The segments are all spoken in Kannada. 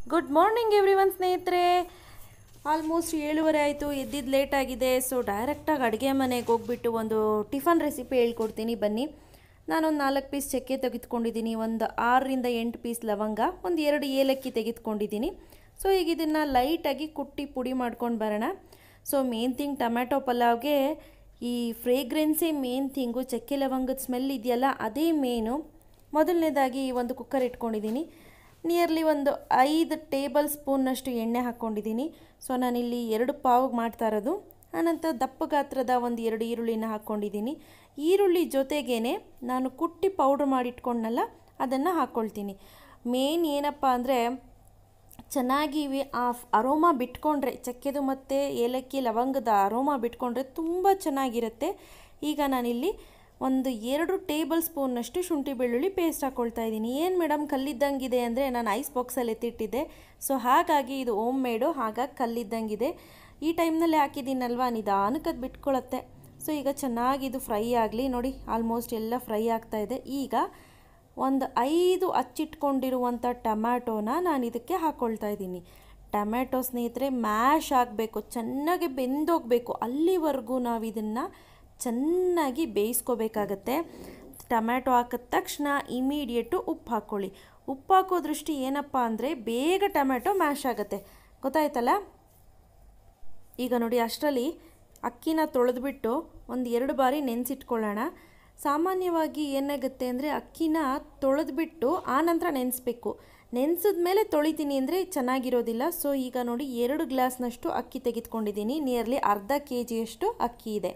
ಗುಡ್ ಮಾರ್ನಿಂಗ್ ಎವ್ರಿ ಒನ್ ಸ್ನೇಹಿತರೆ ಆಲ್ಮೋಸ್ಟ್ ಏಳುವರೆ ಆಯಿತು ಎದ್ದಿದ್ದು ಲೇಟ್ ಆಗಿದೆ ಸೊ ಡೈರೆಕ್ಟಾಗಿ ಅಡುಗೆ ಮನೆಗೆ ಹೋಗ್ಬಿಟ್ಟು ಒಂದು ಟಿಫನ್ ರೆಸಿಪಿ ಹೇಳ್ಕೊಡ್ತೀನಿ ಬನ್ನಿ ನಾನೊಂದು ನಾಲ್ಕು ಪೀಸ್ ಚಕ್ಕೆ ತೆಗೆದುಕೊಂಡಿದ್ದೀನಿ ಒಂದು ಆರರಿಂದ ಎಂಟು ಪೀಸ್ ಲವಂಗ ಒಂದು ಎರಡು ಏಲಕ್ಕಿ ತೆಗೆದುಕೊಂಡಿದ್ದೀನಿ ಸೊ ಈಗ ಇದನ್ನು ಲೈಟಾಗಿ ಕುಟ್ಟಿ ಪುಡಿ ಮಾಡ್ಕೊಂಡು ಬರೋಣ ಸೊ ಮೇನ್ ಥಿಂಗ್ ಟೊಮ್ಯಾಟೊ ಪಲಾವ್ಗೆ ಈ ಫ್ರೇಗ್ರೆನ್ಸೇ ಮೇನ್ ಥಿಂಗು ಚಕ್ಕೆ ಲವಂಗದ ಸ್ಮೆಲ್ ಇದೆಯಲ್ಲ ಅದೇ ಮೇನು ಮೊದಲನೇದಾಗಿ ಒಂದು ಕುಕ್ಕರ್ ಇಟ್ಕೊಂಡಿದ್ದೀನಿ ನಿಯರ್ಲಿ ಒಂದು ಐದು ಟೇಬಲ್ ಸ್ಪೂನ್ನಷ್ಟು ಎಣ್ಣೆ ಹಾಕ್ಕೊಂಡಿದ್ದೀನಿ ಸೊ ನಾನಿಲ್ಲಿ ಎರಡು ಪಾವಿಗೆ ಮಾಡ್ತಾ ಇರೋದು ಆನಂತರ ದಪ್ಪ ಗಾತ್ರದ ಒಂದು ಎರಡು ಈರುಳ್ಳಿನ ಹಾಕ್ಕೊಂಡಿದ್ದೀನಿ ಈರುಳ್ಳಿ ಜೊತೆಗೇ ನಾನು ಕುಟ್ಟಿ ಪೌಡ್ರ್ ಮಾಡಿಟ್ಕೊಂಡನಲ್ಲ ಅದನ್ನು ಹಾಕ್ಕೊಳ್ತೀನಿ ಮೇನ್ ಏನಪ್ಪ ಅಂದರೆ ಚೆನ್ನಾಗಿ ಇವೆ ಆ ಅರೋಮಾ ಬಿಟ್ಕೊಂಡ್ರೆ ಚಕ್ಕೆದು ಮತ್ತು ಏಲಕ್ಕಿ ಲವಂಗದ ಅರೋಮಾ ಬಿಟ್ಕೊಂಡ್ರೆ ತುಂಬ ಚೆನ್ನಾಗಿರುತ್ತೆ ಈಗ ನಾನಿಲ್ಲಿ ಒಂದು ಎರಡು ಟೇಬಲ್ ಸ್ಪೂನ್ನಷ್ಟು ಶುಂಠಿ ಬೆಳ್ಳುಳ್ಳಿ ಪೇಸ್ಟ್ ಹಾಕ್ಕೊಳ್ತಾ ಇದ್ದೀನಿ ಏನು ಮೇಡಮ್ ಕಲ್ಲಿದ್ದಂಗಿದೆ ಅಂದರೆ ನಾನು ಐಸ್ ಬಾಕ್ಸಲ್ಲಿ ಎತ್ತಿಟ್ಟಿದ್ದೆ ಸೊ ಹಾಗಾಗಿ ಇದು ಓಮ್ ಮೇಡು ಹಾಗಾಗಿ ಕಲ್ಲಿದ್ದಂಗಿದೆ ಈ ಟೈಮ್ನಲ್ಲಿ ಹಾಕಿದ್ದೀನಲ್ವ ನಿಧಾನಕ್ಕೆ ಅದು ಬಿಟ್ಕೊಳ್ಳುತ್ತೆ ಸೊ ಈಗ ಚೆನ್ನಾಗಿ ಇದು ಫ್ರೈ ಆಗಲಿ ನೋಡಿ ಆಲ್ಮೋಸ್ಟ್ ಎಲ್ಲ ಫ್ರೈ ಆಗ್ತಾ ಇದೆ ಈಗ ಒಂದು ಐದು ಹಚ್ಚಿಟ್ಕೊಂಡಿರುವಂಥ ಟೊಮ್ಯಾಟೋನ ನಾನು ಇದಕ್ಕೆ ಹಾಕ್ಕೊಳ್ತಾ ಇದ್ದೀನಿ ಟೊಮ್ಯಾಟೊ ಸ್ನೇಹಿತರೆ ಮ್ಯಾಶ್ ಆಗಬೇಕು ಚೆನ್ನಾಗಿ ಬೆಂದೋಗಬೇಕು ಅಲ್ಲಿವರೆಗೂ ನಾವು ಇದನ್ನು ಚೆನ್ನಾಗಿ ಬೇಯಿಸ್ಕೋಬೇಕಾಗತ್ತೆ ಟೊಮ್ಯಾಟೊ ಹಾಕಿದ ತಕ್ಷಣ ಇಮಿಡಿಯೇಟು ಉಪ್ಪು ಹಾಕ್ಕೊಳ್ಳಿ ಉಪ್ಪು ಹಾಕೋ ದೃಷ್ಟಿ ಏನಪ್ಪ ಅಂದರೆ ಬೇಗ ಟೊಮ್ಯಾಟೊ ಮ್ಯಾಶ್ ಆಗುತ್ತೆ ಗೊತ್ತಾಯ್ತಲ್ಲ ಈಗ ನೋಡಿ ಅಷ್ಟರಲ್ಲಿ ಅಕ್ಕಿನ ತೊಳೆದ್ಬಿಟ್ಟು ಒಂದು ಎರಡು ಬಾರಿ ನೆನೆಸಿಟ್ಕೊಳ್ಳೋಣ ಸಾಮಾನ್ಯವಾಗಿ ಏನಾಗುತ್ತೆ ಅಂದರೆ ಅಕ್ಕಿನ ತೊಳೆದ್ಬಿಟ್ಟು ಆನಂತರ ನೆನೆಸ್ಬೇಕು ನೆನೆಸಿದ ಮೇಲೆ ತೊಳಿತೀನಿ ಅಂದರೆ ಚೆನ್ನಾಗಿರೋದಿಲ್ಲ ಸೊ ಈಗ ನೋಡಿ ಎರಡು ಗ್ಲಾಸ್ನಷ್ಟು ಅಕ್ಕಿ ತೆಗೆದುಕೊಂಡಿದ್ದೀನಿ ನಿಯರ್ಲಿ ಅರ್ಧ ಕೆ ಜಿಯಷ್ಟು ಅಕ್ಕಿ ಇದೆ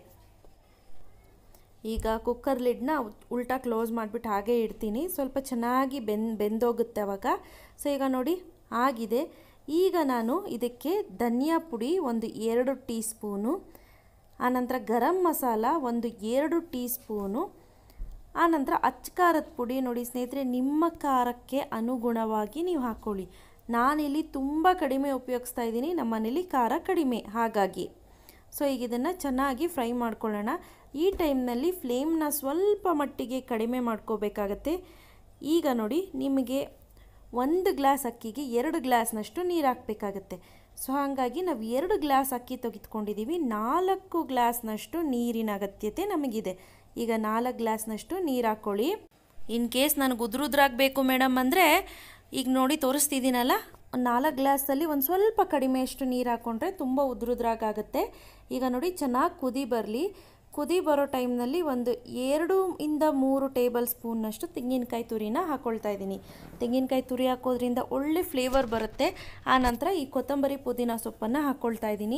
ಈಗ ಕುಕ್ಕರ್ ಲಿಡ್ನ ಉಲ್ಟಾ ಕ್ಲೋಸ್ ಮಾಡಿಬಿಟ್ಟು ಹಾಗೆ ಇಡ್ತೀನಿ ಸ್ವಲ್ಪ ಚೆನ್ನಾಗಿ ಬೆನ್ ಬೆಂದೋಗುತ್ತೆ ಅವಾಗ ಸೊ ಈಗ ನೋಡಿ ಆಗಿದೆ ಈಗ ನಾನು ಇದಕ್ಕೆ ಧನಿಯಾ ಪುಡಿ ಒಂದು ಎರಡು ಟೀ ಸ್ಪೂನು ಆನಂತರ ಗರಂ ಮಸಾಲ ಒಂದು ಎರಡು ಟೀ ಸ್ಪೂನು ಆನಂತರ ಅಚ್ಚ ಖಾರದ ಪುಡಿ ನೋಡಿ ಸ್ನೇಹಿತರೆ ನಿಮ್ಮ ಖಾರಕ್ಕೆ ಅನುಗುಣವಾಗಿ ನೀವು ಹಾಕ್ಕೊಳ್ಳಿ ನಾನಿಲ್ಲಿ ತುಂಬ ಕಡಿಮೆ ಉಪಯೋಗಿಸ್ತಾ ಇದ್ದೀನಿ ನಮ್ಮ ಮನೇಲಿ ಖಾರ ಕಡಿಮೆ ಹಾಗಾಗಿ ಸೊ ಈಗ ಇದನ್ನು ಚೆನ್ನಾಗಿ ಫ್ರೈ ಮಾಡ್ಕೊಳ್ಳೋಣ ಈ ಟೈಮ್ನಲ್ಲಿ ಫ್ಲೇಮ್ನ ಸ್ವಲ್ಪ ಮಟ್ಟಿಗೆ ಕಡಿಮೆ ಮಾಡ್ಕೋಬೇಕಾಗತ್ತೆ ಈಗ ನೋಡಿ ನಿಮಗೆ ಒಂದು ಗ್ಲಾಸ್ ಅಕ್ಕಿಗೆ ಎರಡು ಗ್ಲಾಸ್ನಷ್ಟು ನೀರು ಹಾಕಬೇಕಾಗತ್ತೆ ಸೊ ಹಾಗಾಗಿ ನಾವು ಎರಡು ಗ್ಲಾಸ್ ಅಕ್ಕಿ ತೆಗೆದುಕೊಂಡಿದ್ದೀವಿ ನಾಲ್ಕು ಗ್ಲಾಸ್ನಷ್ಟು ನೀರಿನ ಅಗತ್ಯತೆ ನಮಗಿದೆ ಈಗ ನಾಲ್ಕು ಗ್ಲಾಸ್ನಷ್ಟು ನೀರು ಹಾಕ್ಕೊಳ್ಳಿ ಇನ್ ಕೇಸ್ ನನಗೆ ಉದ್ರುದ್ರಾಗಬೇಕು ಮೇಡಮ್ ಅಂದರೆ ಈಗ ನೋಡಿ ತೋರಿಸ್ತಿದ್ದೀನಲ್ಲ ಒಂದು ನಾಲ್ಕು ಗ್ಲಾಸಲ್ಲಿ ಒಂದು ಸ್ವಲ್ಪ ಕಡಿಮೆಯಷ್ಟು ನೀರು ಹಾಕ್ಕೊಂಡ್ರೆ ತುಂಬ ಉದ್ರುದ್ರಾಗುತ್ತೆ ಈಗ ನೋಡಿ ಚೆನ್ನಾಗಿ ಕುದಿ ಬರಲಿ ಕುದಿ ಬರೋ ಟೈಮ್ನಲ್ಲಿ ಒಂದು ಎರಡು ಇಂದ ಮೂರು ಟೇಬಲ್ ಸ್ಪೂನ್ನಷ್ಟು ತೆಂಗಿನಕಾಯಿ ತುರಿನ ಹಾಕ್ಕೊಳ್ತಾ ಇದ್ದೀನಿ ತೆಂಗಿನಕಾಯಿ ತುರಿ ಹಾಕೋದ್ರಿಂದ ಒಳ್ಳೆ ಫ್ಲೇವರ್ ಬರುತ್ತೆ ಆನಂತರ ಈ ಕೊತ್ತಂಬರಿ ಪುದೀನ ಸೊಪ್ಪನ್ನು ಹಾಕ್ಕೊಳ್ತಾ ಇದ್ದೀನಿ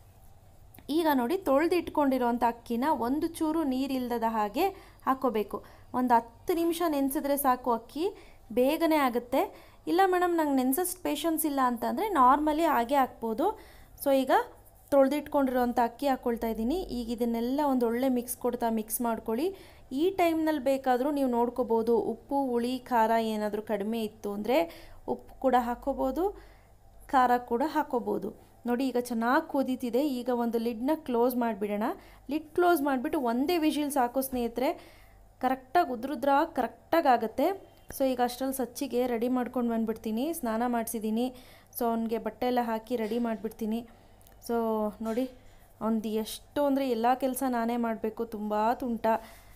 ಈಗ ನೋಡಿ ತೊಳೆದು ಇಟ್ಕೊಂಡಿರೋಂಥ ಅಕ್ಕಿನ ಒಂದು ಚೂರು ನೀರಿಲ್ಲದ ಹಾಗೆ ಹಾಕ್ಕೋಬೇಕು ಒಂದು ಹತ್ತು ನಿಮಿಷ ನೆನೆಸಿದ್ರೆ ಸಾಕು ಅಕ್ಕಿ ಬೇಗನೆ ಆಗುತ್ತೆ ಇಲ್ಲ ಮೇಡಮ್ ನಂಗೆ ನೆನ್ಸೋಷ್ಟು ಪೇಷನ್ಸ್ ಇಲ್ಲ ಅಂತಂದರೆ ನಾರ್ಮಲಿ ಹಾಗೆ ಹಾಕ್ಬೋದು ಸೊ ಈಗ ತೊಳೆದಿಟ್ಕೊಂಡಿರೋಂಥ ಅಕ್ಕಿ ಹಾಕ್ಕೊಳ್ತಾ ಇದ್ದೀನಿ ಈಗ ಇದನ್ನೆಲ್ಲ ಒಂದು ಒಳ್ಳೆ ಮಿಕ್ಸ್ ಕೊಡ್ತಾ ಮಿಕ್ಸ್ ಮಾಡ್ಕೊಳ್ಳಿ ಈ ಟೈಮ್ನಲ್ಲಿ ಬೇಕಾದರೂ ನೀವು ನೋಡ್ಕೋಬೋದು ಉಪ್ಪು ಹುಳಿ ಖಾರ ಏನಾದರೂ ಕಡಿಮೆ ಇತ್ತು ಅಂದರೆ ಉಪ್ಪು ಕೂಡ ಹಾಕ್ಕೋಬೋದು ಖಾರ ಕೂಡ ಹಾಕ್ಕೋಬೋದು ನೋಡಿ ಈಗ ಚೆನ್ನಾಗಿ ಕುದೀತಿದೆ ಈಗ ಒಂದು ಲಿಡ್ನ ಕ್ಲೋಸ್ ಮಾಡಿಬಿಡೋಣ ಲಿಡ್ ಕ್ಲೋಸ್ ಮಾಡಿಬಿಟ್ಟು ಒಂದೇ ವಿಜಿಲ್ ಸಾಕು ಸ್ನೇಹಿತರೆ ಕರೆಕ್ಟಾಗಿ ಉದ್ರುದ್ರ ಕರೆಕ್ಟಾಗಿ ಆಗುತ್ತೆ ಸೊ ಈಗ ಅಷ್ಟರಲ್ಲಿ ಸಚ್ಚಿಗೆ ರೆಡಿ ಮಾಡ್ಕೊಂಡು ಬಂದುಬಿಡ್ತೀನಿ ಸ್ನಾನ ಮಾಡಿಸಿದ್ದೀನಿ ಸೊ ಅವನಿಗೆ ಬಟ್ಟೆ ಎಲ್ಲ ಹಾಕಿ ರೆಡಿ ಮಾಡಿಬಿಡ್ತೀನಿ ಸೊ ನೋಡಿ ಒಂದು ಎಷ್ಟು ಅಂದರೆ ಎಲ್ಲ ಕೆಲಸ ನಾನೇ ಮಾಡಬೇಕು ತುಂಬ ತುಂಟ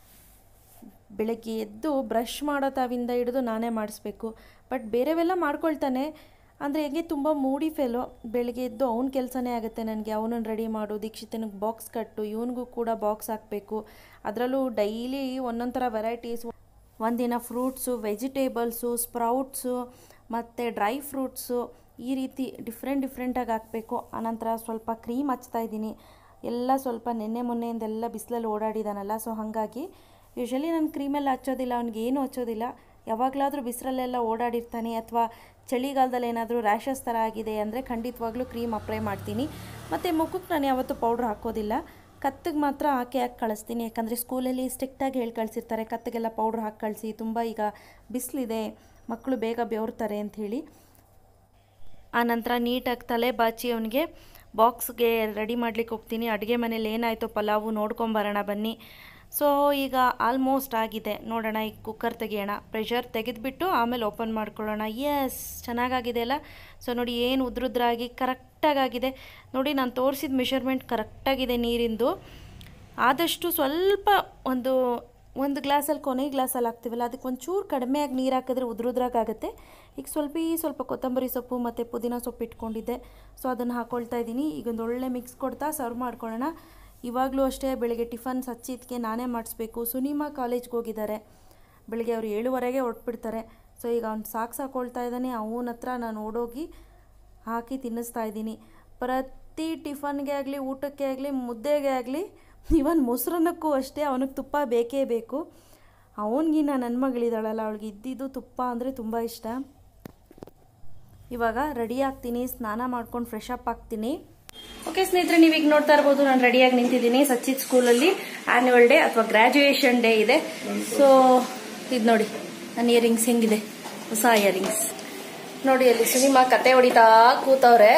ಬೆಳಗ್ಗೆ ಎದ್ದು ಬ್ರಷ್ ಮಾಡೋ ತಾವಿಂದ ಹಿಡಿದು ನಾನೇ ಮಾಡಿಸ್ಬೇಕು ಬಟ್ ಬೇರೆವೆಲ್ಲ ಮಾಡ್ಕೊಳ್ತಾನೆ ಅಂದರೆ ಹೇಗೆ ತುಂಬ ಮೂಡಿ ಫೆಲೋ ಬೆಳಗ್ಗೆ ಎದ್ದು ಅವ್ನ ಕೆಲಸನೇ ಆಗುತ್ತೆ ನನಗೆ ಅವನನ್ನು ರೆಡಿ ಮಾಡು ದೀಕ್ಷಿತನಿಗೆ ಬಾಕ್ಸ್ ಕಟ್ಟು ಇವನಿಗೂ ಕೂಡ ಬಾಕ್ಸ್ ಹಾಕಬೇಕು ಅದರಲ್ಲೂ ಡೈಲಿ ಒಂದೊಂದು ಥರ ವೆರೈಟೀಸ್ ಒಂದಿನ ಫ್ರೂಟ್ಸು ವೆಜಿಟೇಬಲ್ಸು ಸ್ಪ್ರೌಟ್ಸು ಮತ್ತು ಡ್ರೈ ಫ್ರೂಟ್ಸು ಈ ರೀತಿ ಡಿಫ್ರೆಂಟ್ ಡಿಫ್ರೆಂಟಾಗಿ ಹಾಕಬೇಕು ಆನಂತರ ಸ್ವಲ್ಪ ಕ್ರೀಮ್ ಹಚ್ತಾ ಇದ್ದೀನಿ ಎಲ್ಲ ಸ್ವಲ್ಪ ನೆನ್ನೆ ಮೊನ್ನೆಯಿಂದೆಲ್ಲ ಬಿಸಿಲಲ್ಲಿ ಓಡಾಡಿದಾನಲ್ಲ ಸೊ ಹಾಗಾಗಿ ಯೂಶ್ವಲಿ ನಾನು ಕ್ರೀಮೆಲ್ಲ ಹಚ್ಚೋದಿಲ್ಲ ಅವ್ನಿಗೆ ಏನೂ ಹಚ್ಚೋದಿಲ್ಲ ಯಾವಾಗಲಾದರೂ ಬಿಸಿಲಲ್ಲೆಲ್ಲ ಓಡಾಡಿರ್ತಾನೆ ಅಥವಾ ಚಳಿಗಾಲದಲ್ಲಿ ಏನಾದರೂ ರ್ಯಾಷಸ್ ಥರ ಆಗಿದೆ ಅಂದರೆ ಖಂಡಿತವಾಗ್ಲೂ ಕ್ರೀಮ್ ಅಪ್ಲೈ ಮಾಡ್ತೀನಿ ಮತ್ತು ಮುಖಕ್ಕೆ ನಾನು ಯಾವತ್ತೂ ಪೌಡ್ರ್ ಹಾಕೋದಿಲ್ಲ ಕತ್ತಿಗೆ ಮಾತ್ರ ಹಾಕಿ ಹಾಕಿ ಕಳಿಸ್ತೀನಿ ಯಾಕಂದರೆ ಸ್ಕೂಲಲ್ಲಿ ಸ್ಟ್ರಿಕ್ಟಾಗಿ ಹೇಳಿ ಕಳಿಸಿರ್ತಾರೆ ಕತ್ತಿಗೆಲ್ಲ ಪೌಡ್ರ್ ಹಾಕಿ ಕಳಿಸಿ ತುಂಬ ಈಗ ಬಿಸಿಲಿದೆ ಮಕ್ಕಳು ಬೇಗ ಬೆವರ್ತಾರೆ ಅಂಥೇಳಿ ಆನಂತರ ನೀಟಾಗಿ ತಲೆ ಬಾಚಿ ಅವನಿಗೆ ಬಾಕ್ಸ್ಗೆ ರೆಡಿ ಮಾಡ್ಲಿಕ್ಕೆ ಹೋಗ್ತೀನಿ ಅಡುಗೆ ಮನೇಲಿ ಏನಾಯಿತು ಪಲಾವು ನೋಡ್ಕೊಂಬರೋಣ ಬನ್ನಿ ಸೊ ಈಗ ಆಲ್ಮೋಸ್ಟ್ ಆಗಿದೆ ನೋಡೋಣ ಈಗ ಕುಕ್ಕರ್ ತೆಗಿಯೋಣ ಪ್ರೆಷರ್ ತೆಗೆದುಬಿಟ್ಟು ಆಮೇಲೆ ಓಪನ್ ಮಾಡ್ಕೊಳ್ಳೋಣ ಎಸ್ ಚೆನ್ನಾಗಾಗಿದೆ ಅಲ್ಲ ಸೊ ನೋಡಿ ಏನು ಉದ್ರುದ್ರಾಗಿ ಕರೆಕ್ಟಾಗಿದೆ ನೋಡಿ ನಾನು ತೋರಿಸಿದ ಮೆಷರ್ಮೆಂಟ್ ಕರೆಕ್ಟಾಗಿದೆ ನೀರಿಂದು ಆದಷ್ಟು ಸ್ವಲ್ಪ ಒಂದು ಒಂದು ಗ್ಲಾಸಲ್ಲಿ ಕೊನೆ ಗ್ಲಾಸಲ್ಲಿ ಹಾಕ್ತೀವಲ್ಲ ಅದಕ್ಕೆ ಒಂಚೂರು ಕಡಿಮೆಯಾಗಿ ನೀರು ಹಾಕಿದ್ರೆ ಉದ್ರುದ್ರಾಗುತ್ತೆ ಈಗ ಸ್ವಲ್ಪ ಸ್ವಲ್ಪ ಕೊತ್ತಂಬರಿ ಸೊಪ್ಪು ಮತ್ತು ಪುದೀನ ಸೊಪ್ಪು ಇಟ್ಕೊಂಡಿದ್ದೆ ಸೊ ಅದನ್ನು ಹಾಕ್ಕೊಳ್ತಾ ಇದ್ದೀನಿ ಈಗ ಒಂದು ಒಳ್ಳೆ ಮಿಕ್ಸ್ ಕೊಡ್ತಾ ಸರ್ವ್ ಮಾಡ್ಕೊಳ್ಳೋಣ ಇವಾಗಲೂ ಅಷ್ಟೇ ಬೆಳಗ್ಗೆ ಟಿಫನ್ ಸಚ್ಚಿದ್ಕೆ ನಾನೇ ಮಾಡಿಸ್ಬೇಕು ಸುನಿಮಾ ಕಾಲೇಜ್ಗೆ ಹೋಗಿದ್ದಾರೆ ಬೆಳಗ್ಗೆ ಅವ್ರು ಏಳುವರೆಗೆ ಹೊರಟ್ಬಿಡ್ತಾರೆ ಸೊ ಈಗ ಅವ್ನು ಸಾಕು ಸಾಕೊಳ್ತಾ ಇದ್ದಾನೆ ಅವನ ಹತ್ರ ನಾನು ಓಡೋಗಿ ಹಾಕಿ ತಿನ್ನಿಸ್ತಾ ಇದ್ದೀನಿ ಪ್ರತಿ ಟಿಫನ್ಗೆ ಆಗಲಿ ಊಟಕ್ಕೆ ಆಗಲಿ ಮುದ್ದೆಗೆ ಆಗಲಿ ಇವನ್ ಮೊಸರನ್ನಕ್ಕೂ ಅಷ್ಟೇ ಅವನಿಗೆ ತುಪ್ಪ ಬೇಕೇ ಬೇಕು ಅವನಿಗಿನ್ನ ನನ್ನ ಮಗಳಿದ್ದಾಳಲ್ಲ ಅವಳಿಗೆ ಇದ್ದಿದ್ದು ತುಪ್ಪ ಅಂದರೆ ತುಂಬ ಇಷ್ಟ ಇವಾಗ ರೆಡಿ ಆಗ್ತೀನಿ ಸ್ನಾನ ಮಾಡ್ಕೊಂಡು ಫ್ರೆಶ್ ಅಪ್ ಆಗ್ತೀನಿ ಓಕೆ ಸ್ನೇಹಿತರೆ ನೀವೀಗ ನೋಡ್ತಾ ಇರ್ಬೋದು ನಾನು ರೆಡಿಯಾಗಿ ನಿಂತಿದ್ದೀನಿ ಸಚಿತ್ ಸ್ಕೂಲಲ್ಲಿ ಆನ್ಯುವಲ್ ಡೇ ಅಥವಾ ಗ್ರಾಜುಯೇಷನ್ ಡೇ ಇದೆ ಸೊ ಇದು ನೋಡಿ ನನ್ನ ಇಯರಿಂಗ್ಸ್ ಹೆಂಗಿದೆ ಹೊಸ ಇಯರಿಂಗ್ಸ್ ನೋಡಿ ಅಲ್ಲಿ ಸಿನಿಮಾ ಕತೆ ಹೊಡಿತಾ ಕೂತವ್ರೆ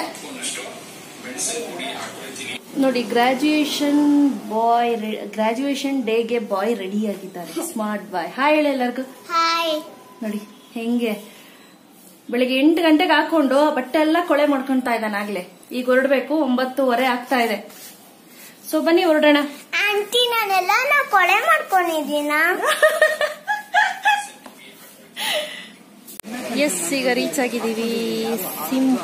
ನೋಡಿ ಗ್ರಾಜುಯೇಷನ್ ಬಾಯ್ ಗ್ರಾಜುಯೇಷನ್ ಡೇಗೆ ಬಾಯ್ ರೆಡಿ ಆಗಿದ್ದಾರೆ ಸ್ಮಾರ್ಟ್ ಬಾಯ್ ಹಾಯ್ ಹೇಳಿ ಎಲ್ಲರಿಗೂ ಹಾಯ್ ನೋಡಿ ಹೆಂಗೆ ಬೆಳಿಗ್ಗೆ ಎಂಟು ಗಂಟೆಗೆ ಹಾಕೊಂಡು ಬಟ್ಟೆ ಎಲ್ಲ ಕೊಳೆ ಮಾಡ್ಕೊಂತಾ ಇದ್ದಾನೆ ಆಗ್ಲೇ ಈಗ ಹೊರಡ್ಬೇಕು ಒಂಬತ್ತುವರೆ ಆಗ್ತಾ ಇದೆ ಸೊ ಬನ್ನಿ ಹೊರಡೋಣ ಆಂಟಿ ನಾನೆಲ್ಲ ನಾ ಕೊಳೆ ಮಾಡ್ಕೊಂಡಿದ್ದೀನ ಎಸ್ ಈಗ ರೀಚ್ ಆಗಿದ್ದೀವಿ ಸಿಂಹ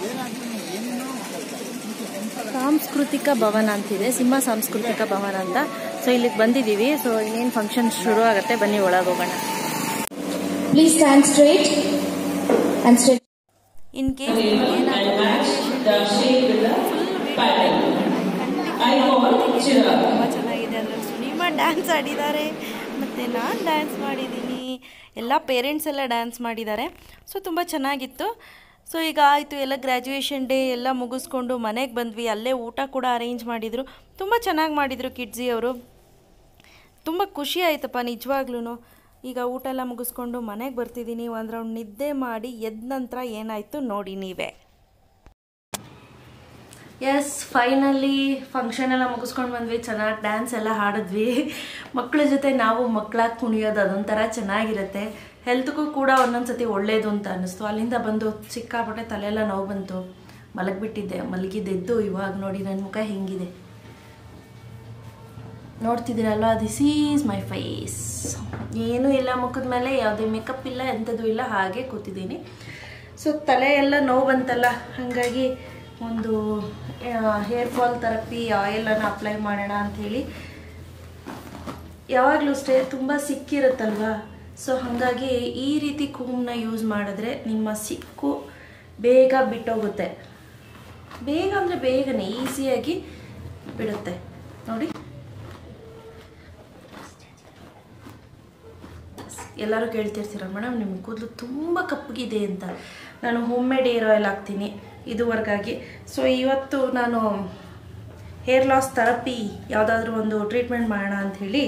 ಸಾಂಸ್ಕೃತಿಕ ಭವನ ಅಂತಿದೆ ಸಿಂಹ ಸಾಂಸ್ಕೃತಿಕ ಭವನ ಅಂತ ಸೊ ಇಲ್ಲಿಗೆ ಬಂದಿದ್ದೀವಿ ಸೊ ಇನ್ನೇನು ಫಂಕ್ಷನ್ ಶುರು ಆಗುತ್ತೆ ಬನ್ನಿ ಒಳಗೆ ಹೋಗೋಣ Please stand straight and straight. In case ತುಂಬ ಚೆನ್ನಾಗಿದೆ ಅದರಲ್ಲಿ ಸುನಿಮಾ ಡ್ಯಾನ್ಸ್ ಆಡಿದ್ದಾರೆ ಮತ್ತು ನಾನು ಡ್ಯಾನ್ಸ್ ಮಾಡಿದ್ದೀನಿ ಎಲ್ಲ ಪೇರೆಂಟ್ಸ್ ಎಲ್ಲ ಡ್ಯಾನ್ಸ್ ಮಾಡಿದ್ದಾರೆ ಸೊ ತುಂಬ ಚೆನ್ನಾಗಿತ್ತು ಸೊ ಈಗ ಆಯಿತು ಎಲ್ಲ ಗ್ರ್ಯಾಜುಯೇಷನ್ ಡೇ ಎಲ್ಲ ಮುಗಿಸ್ಕೊಂಡು ಮನೆಗೆ ಬಂದ್ವಿ ಅಲ್ಲೇ ಊಟ ಕೂಡ ಅರೇಂಜ್ ಮಾಡಿದರು ತುಂಬ ಚೆನ್ನಾಗಿ ಮಾಡಿದರು ಕಿಡ್ಜಿ ಅವರು ತುಂಬ ಖುಷಿ ಆಯ್ತಪ್ಪ ನಿಜವಾಗ್ಲೂ ಈಗ ಊಟ ಎಲ್ಲ ಮುಗಿಸ್ಕೊಂಡು ಮನೆಗೆ ಬರ್ತಿದ್ದೀನಿ ಒಂದು ರೌಂಡ್ ನಿದ್ದೆ ಮಾಡಿ ಎದ್ದ ನಂತರ ಏನಾಯಿತು ನೋಡಿ ನೀವೇ ಎಸ್ ಫೈನಲಿ ಫಂಕ್ಷನ್ ಎಲ್ಲ ಮುಗಿಸ್ಕೊಂಡು ಬಂದ್ವಿ ಚೆನ್ನಾಗಿ ಡ್ಯಾನ್ಸ್ ಎಲ್ಲ ಹಾಡಿದ್ವಿ ಮಕ್ಕಳ ಜೊತೆ ನಾವು ಮಕ್ಕಳಾಗಿ ಕುಣಿಯೋದು ಅದೊಂಥರ ಚೆನ್ನಾಗಿರುತ್ತೆ ಹೆಲ್ತ್ಗೂ ಕೂಡ ಒಂದೊಂದ್ಸತಿ ಒಳ್ಳೇದು ಅಂತ ಅನ್ನಿಸ್ತು ಅಲ್ಲಿಂದ ಬಂದು ಸಿಕ್ಕಾಪಟ್ಟೆ ತಲೆಯೆಲ್ಲ ನೋವು ಬಂತು ಮಲಗಿಬಿಟ್ಟಿದ್ದೆ ಮಲಗಿದ್ದೆದ್ದು ಇವಾಗ ನೋಡಿ ನನ್ನ ಮುಖ ಹೆಂಗಿದೆ ನೋಡ್ತಿದ್ದೀರಲ್ವ ದಿಸ್ ಈಸ್ ಮೈ ಫೇಸ್ ಏನೂ ಇಲ್ಲ ಮುಖದ ಮೇಲೆ ಯಾವುದೇ ಮೇಕಪ್ ಇಲ್ಲ ಎಂಥದ್ದು ಇಲ್ಲ ಹಾಗೆ ಕೂತಿದ್ದೀನಿ ಸೊ ತಲೆ ಎಲ್ಲ ನೋವು ಬಂತಲ್ಲ ಹಾಗಾಗಿ ಒಂದು ಹೇರ್ ಫಾಲ್ ಥೆರಪಿ ಆಯಿಲನ್ನು ಅಪ್ಲೈ ಮಾಡೋಣ ಅಂಥೇಳಿ ಯಾವಾಗಲೂ ಅಷ್ಟೇ ತುಂಬ ಸಿಕ್ಕಿರುತ್ತಲ್ವಾ ಸೊ ಹಾಗಾಗಿ ಈ ರೀತಿ ಕೂಮ್ನ ಯೂಸ್ ಮಾಡಿದ್ರೆ ನಿಮ್ಮ ಸಿಕ್ಕು ಬೇಗ ಬಿಟ್ಟೋಗುತ್ತೆ ಬೇಗ ಅಂದರೆ ಬೇಗನೆ ಈಸಿಯಾಗಿ ಬಿಡುತ್ತೆ ನೋಡಿ ಎಲ್ಲರೂ ಕೇಳ್ತಿರ್ತೀರ ಮೇಡಮ್ ನಿಮ್ಮ ಕೂದಲು ತುಂಬ ಕಪ್ಪಗಿದೆ ಅಂತ ನಾನು ಹೋಮ್ ಮೇಡ್ ಏರ್ ಆಯಿಲ್ ಹಾಕ್ತೀನಿ ಇದುವರೆಗಾಗಿ ಸೊ ಇವತ್ತು ನಾನು ಹೇರ್ ಲಾಸ್ ಥೆರಪಿ ಯಾವುದಾದ್ರೂ ಒಂದು ಟ್ರೀಟ್ಮೆಂಟ್ ಮಾಡೋಣ ಅಂಥೇಳಿ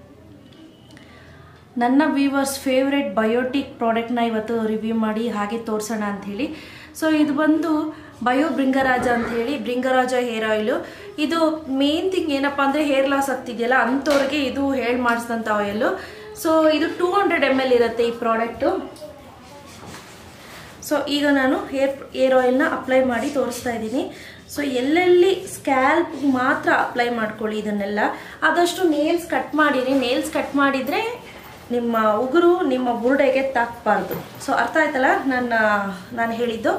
ನನ್ನ ವ್ಯೂವರ್ಸ್ ಫೇವ್ರೆಟ್ ಬಯೋಟಿಕ್ ಪ್ರಾಡಕ್ಟ್ನ ಇವತ್ತು ರಿವ್ಯೂ ಮಾಡಿ ಹಾಗೆ ತೋರಿಸೋಣ ಅಂಥೇಳಿ ಸೊ ಇದು ಬಂದು ಬಯೋ ಬ್ರಿಂಗರಾಜ ಅಂಥೇಳಿ ಬ್ರಿಂಗರಾಜ ಹೇರ್ ಆಯಿಲು ಇದು ಮೇನ್ ಥಿಂಗ್ ಏನಪ್ಪ ಅಂದರೆ ಹೇರ್ ಲಾಸ್ ಆಗ್ತಿದೆಯಲ್ಲ ಅಂಥವ್ರಿಗೆ ಇದು ಹೇಳಿ ಮಾಡಿಸಿದಂಥ ಆಯಿಲು ಸೊ ಇದು ಟೂ ಹಂಡ್ರೆಡ್ ಎಮ್ ಎಲ್ ಇರುತ್ತೆ ಈ ಪ್ರಾಡಕ್ಟು ಸೊ ಈಗ ನಾನು ಹೇರ್ ಏರ್ ಆಯಿಲ್ನ ಅಪ್ಲೈ ಮಾಡಿ ತೋರಿಸ್ತಾ ಇದ್ದೀನಿ ಸೊ ಎಲ್ಲೆಲ್ಲಿ ಸ್ಕ್ಯಾಲ್ಪ್ ಮಾತ್ರ ಅಪ್ಲೈ ಮಾಡ್ಕೊಳ್ಳಿ ಇದನ್ನೆಲ್ಲ ಆದಷ್ಟು ನೇಲ್ಸ್ ಕಟ್ ಮಾಡಿರಿ ನೇಲ್ಸ್ ಕಟ್ ಮಾಡಿದರೆ ನಿಮ್ಮ ಉಗುರು ನಿಮ್ಮ ಬುರುಡೆಗೆ ತಾಕಬಾರ್ದು ಸೊ ಅರ್ಥ ಆಯ್ತಲ್ಲ ನನ್ನ ನಾನು ಹೇಳಿದ್ದು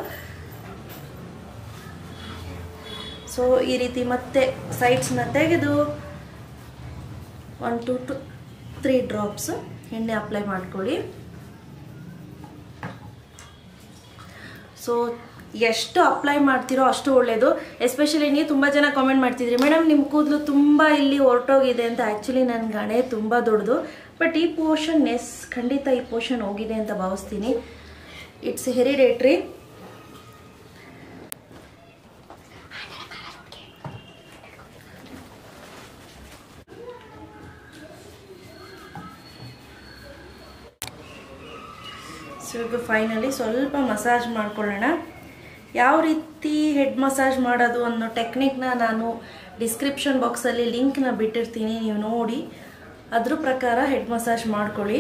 ಸೊ ಈ ರೀತಿ ಮತ್ತೆ ಸೈಡ್ಸ್ನ ತೆಗೆದು one two two three drops ಎಣ್ಣೆ ಅಪ್ಲೈ ಮಾಡ್ಕೊಳ್ಳಿ ಸೊ ಎಷ್ಟು ಅಪ್ಲೈ ಮಾಡ್ತೀರೋ ಅಷ್ಟು ಒಳ್ಳೆಯದು ಎಸ್ಪೆಷಲಿ ನೀವು ತುಂಬ ಜನ ಕಾಮೆಂಟ್ ಮಾಡ್ತಿದ್ರಿ ಮೇಡಮ್ ನಿಮ್ಮ ಕೂದಲು ತುಂಬ ಇಲ್ಲಿ ಹೊರಟೋಗಿದೆ ಅಂತ ಆ್ಯಕ್ಚುಲಿ ನನ್ನ ಗಣೆ ತುಂಬ ದೊಡ್ಡದು ಬಟ್ ಈ ಪೋರ್ಷನ್ ಎಸ್ ಖಂಡಿತ ಈ ಪೋರ್ಷನ್ ಹೋಗಿದೆ ಅಂತ ಭಾವಿಸ್ತೀನಿ ಇಟ್ಸ್ ಹೆರಿಡೇಟ್ರಿ ಸೊ ಈಗ ಫೈನಲಿ ಸ್ವಲ್ಪ ಮಸಾಜ್ ಮಾಡ್ಕೊಳ್ಳೋಣ ಯಾವ ರೀತಿ ಹೆಡ್ ಮಸಾಜ್ ಮಾಡೋದು ಅನ್ನೋ ಟೆಕ್ನಿಕ್ನ ನಾನು ಡಿಸ್ಕ್ರಿಪ್ಷನ್ ಬಾಕ್ಸಲ್ಲಿ ಲಿಂಕ್ನ ಬಿಟ್ಟಿರ್ತೀನಿ ನೀವು ನೋಡಿ ಅದ್ರ ಪ್ರಕಾರ ಹೆಡ್ ಮಸಾಜ್ ಮಾಡ್ಕೊಳ್ಳಿ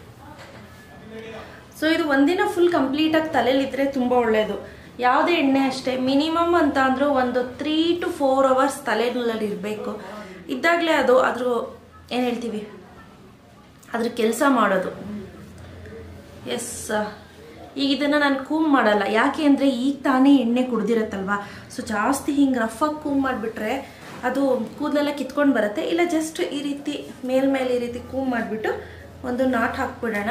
ಸೊ ಇದು ಒಂದಿನ ಫುಲ್ ಕಂಪ್ಲೀಟಾಗಿ ತಲೆಲಿದ್ರೆ ತುಂಬ ಒಳ್ಳೆಯದು ಯಾವುದೇ ಎಣ್ಣೆ ಅಷ್ಟೇ ಮಿನಿಮಮ್ ಅಂತ ಅಂದರೂ ಒಂದು ತ್ರೀ ಟು ಫೋರ್ ಅವರ್ಸ್ ತಲೆನಲ್ಲಿ ಇರಬೇಕು ಇದ್ದಾಗಲೇ ಅದು ಅದ್ರ ಏನು ಹೇಳ್ತೀವಿ ಅದ್ರ ಕೆಲಸ ಮಾಡೋದು ಎಸ್ ಈಗ ಇದನ್ನು ನಾನು ಕೂಮ್ ಮಾಡಲ್ಲ ಯಾಕೆ ಅಂದರೆ ಈಗ ತಾನೇ ಎಣ್ಣೆ ಕುಡ್ದಿರತ್ತಲ್ವಾ ಸೊ ಜಾಸ್ತಿ ಹಿಂಗೆ ರಫಾಗಿ ಕೂಮ್ ಮಾಡಿಬಿಟ್ರೆ ಅದು ಕೂದಲೆಲ್ಲ ಕಿತ್ಕೊಂಡು ಬರುತ್ತೆ ಇಲ್ಲ ಜಸ್ಟ್ ಈ ರೀತಿ ಮೇಲ್ಮೇಲೆ ಈ ರೀತಿ ಕೂಮ್ ಮಾಡಿಬಿಟ್ಟು ಒಂದು ನಾಟ್ ಹಾಕ್ಬಿಡೋಣ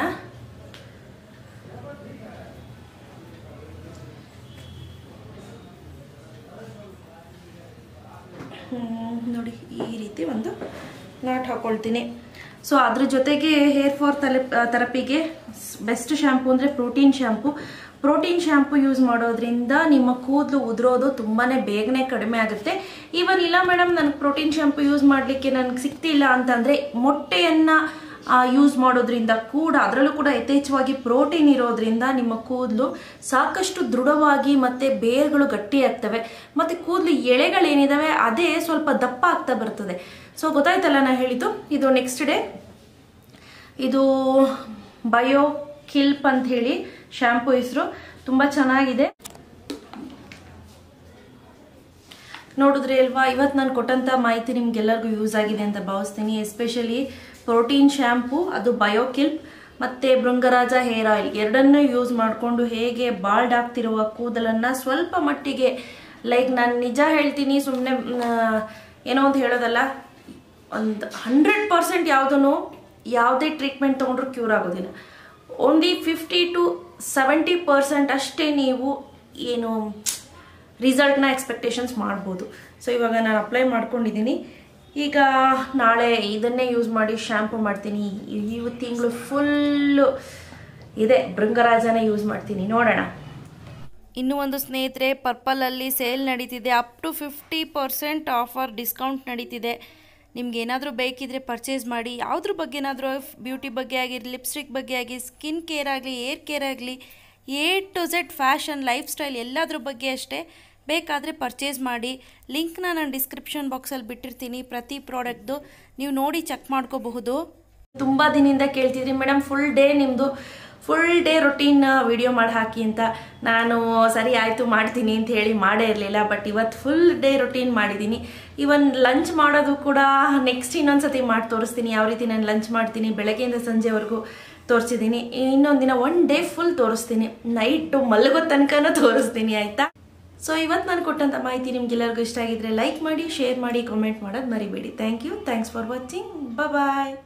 ಹ್ಮ್, ನೋಡಿ ಈ ರೀತಿ ಒಂದು ನಾಟ್ ಹಾಕೊಳ್ತೀನಿ ಸೊ ಅದ್ರ ಜೊತೆಗೆ ಹೇರ್ ಫಾರ್ ತಲೆ ಥೆರಪಿಗೆ ಬೆಸ್ಟ್ ಶ್ಯಾಂಪು ಅಂದರೆ protein shampoo protein shampoo use ಮಾಡೋದ್ರಿಂದ ನಿಮ್ಮ ಕೂದಲು ಉದುರೋದು ತುಂಬಾ ಬೇಗನೆ ಕಡಿಮೆ ಆಗುತ್ತೆ ಈವನ್ ಇಲ್ಲ ಮೇಡಮ್ ನನಗೆ ಪ್ರೋಟೀನ್ ಶ್ಯಾಂಪು ಯೂಸ್ ಮಾಡಲಿಕ್ಕೆ ನನಗೆ ಸಿಗ್ತಿಲ್ಲ ಅಂತಂದರೆ ಮೊಟ್ಟೆಯನ್ನು ಯೂಸ್ ಮಾಡೋದ್ರಿಂದ ಕೂಡ ಅದರಲ್ಲೂ ಕೂಡ ಯಥೇಚ್ಛವಾಗಿ ಪ್ರೋಟೀನ್ ಇರೋದ್ರಿಂದ ನಿಮ್ಮ ಕೂದಲು ಸಾಕಷ್ಟು ದೃಢವಾಗಿ ಮತ್ತು ಬೇರ್ಗಳು ಗಟ್ಟಿಯಾಗ್ತವೆ ಮತ್ತು ಕೂದಲು ಎಳೆಗಳೇನಿದಾವೆ ಅದೇ ಸ್ವಲ್ಪ ದಪ್ಪ ಆಗ್ತಾ ಬರ್ತದೆ ಸೊ ಗೊತ್ತಾಯ್ತಲ್ಲ ನಾ ಹೇಳಿದ್ದು ಇದು ನೆಕ್ಸ್ಟ್ ಡೇ ಇದು ಬಯೋ ಕಿಲ್ಪ್ ಅಂತ ಹೇಳಿ ಶ್ಯಾಂಪು ಹೆಸರು ತುಂಬ ಚೆನ್ನಾಗಿದೆ ನೋಡಿದ್ರಿ ಅಲ್ವಾ ಇವತ್ತು ನಾನು ಕೊಟ್ಟಂಥ ಮಾಹಿತಿ ನಿಮ್ಗೆಲ್ಲರಿಗೂ ಯೂಸ್ ಆಗಿದೆ ಅಂತ ಭಾವಿಸ್ತೀನಿ ಎಸ್ಪೆಷಲಿ ಪ್ರೋಟೀನ್ ಶ್ಯಾಂಪು ಅದು ಬಯೋಕಿಲ್ಪ್ ಮತ್ತು ಭೃಂಗರಾಜ ಹೇರ್ ಆಯಿಲ್ ಎರಡನ್ನೂ ಯೂಸ್ ಮಾಡಿಕೊಂಡು ಹೇಗೆ ಬಾಲ್ಡ್ ಆಗ್ತಿರುವ ಕೂದಲನ್ನು ಸ್ವಲ್ಪ ಮಟ್ಟಿಗೆ ಲೈಕ್ ನಾನು ನಿಜ ಹೇಳ್ತೀನಿ ಸುಮ್ಮನೆ ಏನೋ ಅಂತ ಹೇಳೋದಲ್ಲ ಒಂದು ಹಂಡ್ರೆಡ್ ಪರ್ಸೆಂಟ್ ಯಾವುದೂ ಯಾವುದೇ ಟ್ರೀಟ್ಮೆಂಟ್ ತೊಗೊಂಡ್ರೂ ಕ್ಯೂರ್ ಆಗೋದಿಲ್ಲ only fifty to seventy percent ಅಷ್ಟೇ ನೀವು ಏನು ರಿಸಲ್ಟ್ನ ಎಕ್ಸ್ಪೆಕ್ಟೇಷನ್ಸ್ ಮಾಡ್ಬೋದು ಸೊ ಇವಾಗ ನಾನು ಅಪ್ಲೈ ಮಾಡ್ಕೊಂಡಿದ್ದೀನಿ ಈಗ ನಾಳೆ ಇದನ್ನೇ ಯೂಸ್ ಮಾಡಿ ಶ್ಯಾಂಪು ಮಾಡ್ತೀನಿ ಈ ತಿಂಗಳು ಫುಲ್ಲು ಇದೆ ಭೃಂಗರಾಜನೇ ಯೂಸ್ ಮಾಡ್ತೀನಿ ನೋಡೋಣ ಇನ್ನು ಒಂದು ಸ್ನೇಹಿತರೆ ಪರ್ಪಲಲ್ಲಿ ಸೇಲ್ ನಡೀತಿದೆ up to fifty percent offer discount ನಡೀತಿದೆ ನಿಮ್ಗೆ ಏನಾದರೂ ಬೇಕಿದ್ರೆ ಪರ್ಚೇಸ್ ಮಾಡಿ ಯಾವುದ್ರ ಬಗ್ಗೆ ಏನಾದರೂ ಬ್ಯೂಟಿ ಬಗ್ಗೆ ಆಗಿರಲಿ ಲಿಪ್ಸ್ಟಿಕ್ ಬಗ್ಗೆ ಆಗಿ ಸ್ಕಿನ್ ಕೇರ್ ಆಗಲಿ ಏರ್ ಕೇರ್ ಆಗಲಿ A to Z fashion lifestyle ಎಲ್ಲದ್ರ ಬಗ್ಗೆ ಅಷ್ಟೇ ಬೇಕಾದರೆ ಪರ್ಚೇಸ್ ಮಾಡಿ ಲಿಂಕ್ನ ನಾನು ಡಿಸ್ಕ್ರಿಪ್ಷನ್ ಬಾಕ್ಸಲ್ಲಿ ಬಿಟ್ಟಿರ್ತೀನಿ ಪ್ರತಿ ಪ್ರಾಡಕ್ಟ್ದು ನೀವು ನೋಡಿ ಚೆಕ್ ಮಾಡ್ಕೋಬಹುದು ತುಂಬ ದಿನದಿಂದ ಕೇಳ್ತಿದ್ರಿ ಮೇಡಮ್ ಫುಲ್ ಡೇ ನಿಮ್ಮದು ಫುಲ್ ಡೇ ರೊಟೀನ್ ವಿಡಿಯೋ ಮಾಡಿ ಹಾಕಿ ಅಂತ ನಾನು ಸರಿ ಆಯಿತು ಮಾಡ್ತೀನಿ ಅಂತ ಹೇಳಿ ಮಾಡೇ ಇರಲಿಲ್ಲ ಬಟ್ ಇವತ್ತು ಫುಲ್ ಡೇ ರೊಟೀನ್ ಮಾಡಿದ್ದೀನಿ ಇವನ್ ಲಂಚ್ ಮಾಡೋದು ಕೂಡ ನೆಕ್ಸ್ಟ್ ಇನ್ನೊಂದ್ಸತಿ ಮಾಡಿ ತೋರಿಸ್ತೀನಿ ಯಾವ ರೀತಿ ನಾನು ಲಂಚ್ ಮಾಡ್ತೀನಿ ಬೆಳಗ್ಗೆಯಿಂದ ಸಂಜೆವರೆಗೂ ತೋರಿಸಿದ್ದೀನಿ ಇನ್ನೊಂದು ದಿನ ಒನ್ ಡೇ ಫುಲ್ ತೋರಿಸ್ತೀನಿ ನೈಟು ಮಲಗೋ ತನಕನೂ ತೋರಿಸ್ತೀನಿ ಆಯಿತಾ ಸೊ ಇವತ್ತು ನಾನು ಕೊಟ್ಟಂಥ ಮಾಹಿತಿ ನಿಮ್ಗೆಲ್ಲರಿಗೂ ಇಷ್ಟ ಆಗಿದ್ರೆ ಲೈಕ್ ಮಾಡಿ ಶೇರ್ ಮಾಡಿ ಕಾಮೆಂಟ್ ಮಾಡೋದು ಮರಿಬೇಡಿ thank you thanks for watching bye